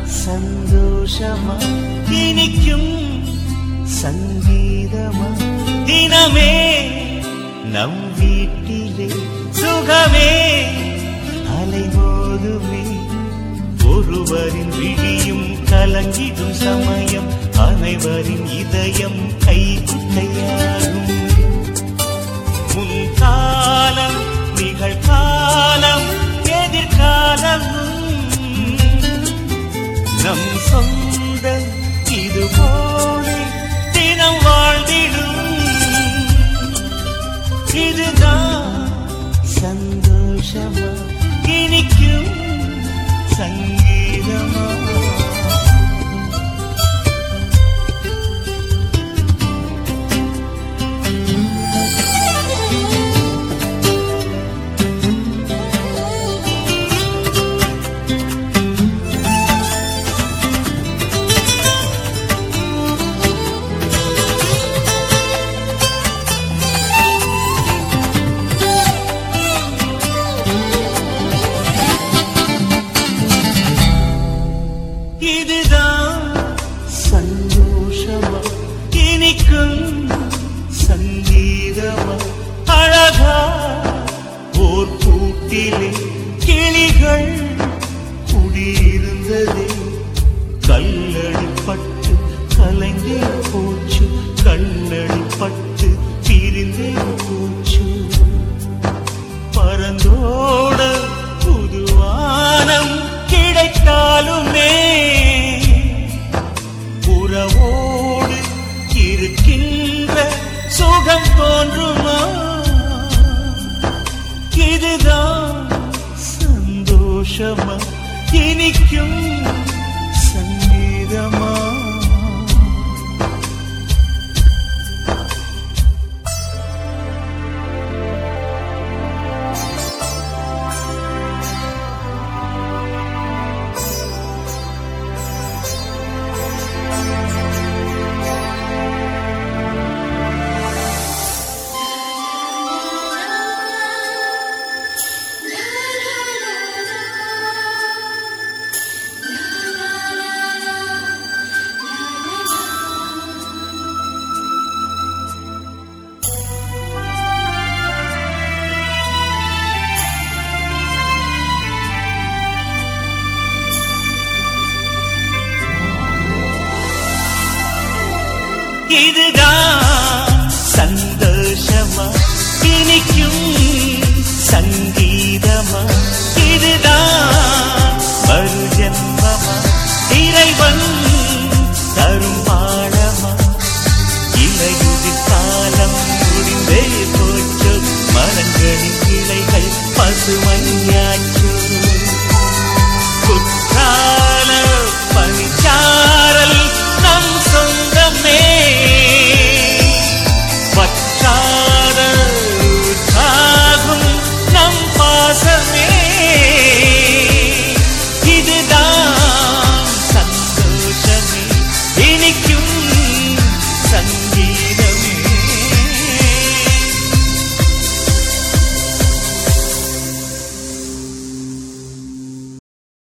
சந்தோஷமா இனிக்கும் சங்கீதமா தினமே நம் வீட்டிலே சுகமே அலைமோதுமே ஒருவரின் விழியும் கலங்கிடும் சமயம் அனைவரின் இதயம் கைக்குட்டையாகும் முன்காலம் நிகழ்காலம் எதிர்காலம் நம் சொந்த இது போல தினம் வாழ்ந்திடும் இதுதான் சந்தோஷமா இனிக்கும் சங்கீதமா இதுதான் சந்தோஷமா இனிக்கும் சங்கீதமா அழகா ஓர் கூட்டிலே கிளிகள் குடியிருந்ததே கல்லடிப்பட்டு கலைந்தே போச்சு கண்ணடிப்பட்டு பிரிந்தே போச்சு பரந்தோட புதுவானம் கிடைத்தாலுமே உறவோடு இருக்கின்ற சுகம் தோன்றுமா இதுதான் சந்தோஷமா இனிக்கும் சங்கீதமா இதுதான் சந்தோஷமா இனிக்கும் சங்கீதமா